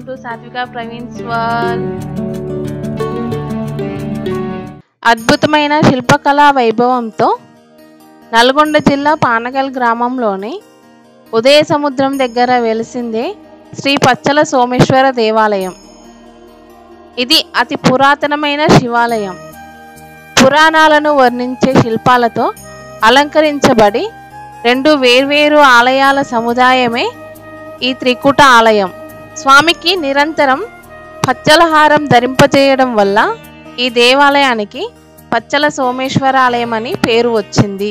to సాత్విక Praveen's world అద్భుతమైన శిల్పకళా వైభవంతో నల్గొండ జిల్లా పానగల్ గ్రామంలోని ఉదయ సముద్రం దగ్గర వెలిసిందే శ్రీ పచ్చల సోమేశ్వర దేవాలయం ఇది అతి పురాతనమైన శివాలయం పురాణాలను వర్ణించే శిల్పాలతో అలంకరించబడి రెండు వేర్వేరు ఆలయాల సముదాయమే ఈ త్రికూట ఆలయం స్వామికి నిరంతరం పచ్చలహారం ధరింపజేయడం వల్ల ఈ దేవాలయానికి పచ్చల సోమేశ్వర ఆలయం అని పేరు వచ్చింది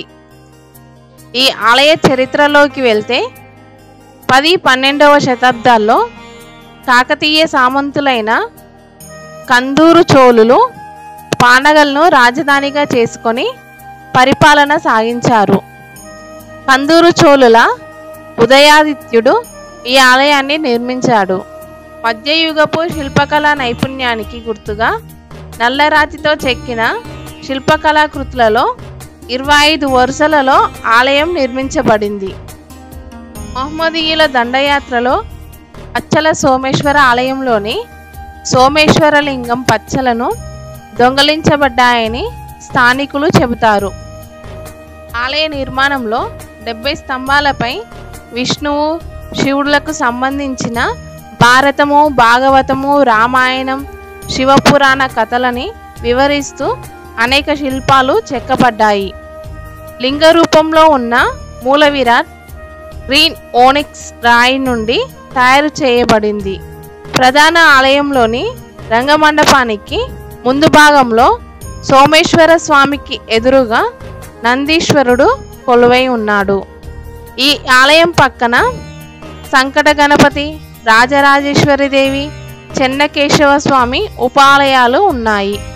ఈ ఆలయ చరిత్రలోకి వెళ్తే పది పన్నెండవ శతాబ్దాల్లో కాకతీయ సామంతులైన కందూరు చోళులు పానగల్ను రాజధానిగా చేసుకొని పరిపాలన సాగించారు కందూరు చోళుల ఉదయాదిత్యుడు ఈ ఆలయాన్ని నిర్మించాడు మధ్యయుగపు శిల్పకళా నైపుణ్యానికి గుర్తుగా నల్లరాతితో చెక్కిన శిల్పకళాకృతులలో ఇరవై ఐదు వరుసలలో ఆలయం నిర్మించబడింది మహమ్మదీయుల దండయాత్రలో అచ్చల సోమేశ్వర ఆలయంలోని సోమేశ్వర లింగం పచ్చలను దొంగలించబడ్డాయని స్థానికులు చెబుతారు ఆలయ నిర్మాణంలో డెబ్బై స్తంభాలపై విష్ణువు శివుడులకు సంబంధించిన భారతము భాగవతము రామాయణం శివపురాణ కథలని వివరిస్తూ అనేక శిల్పాలు చెక్కబడ్డాయి లింగ రూపంలో ఉన్న మూల విరాట్ గ్రీన్ ఓనిక్స్ రాయి నుండి తయారు చేయబడింది ప్రధాన ఆలయంలోని రంగమండపానికి ముందు భాగంలో సోమేశ్వర స్వామికి ఎదురుగా నందీశ్వరుడు కొలువై ఉన్నాడు ఈ ఆలయం పక్కన సంకట గణపతి రాజరాజేశ్వరి దేవి చెన్నకేశవ స్వామి ఉపాలయాలు ఉన్నాయి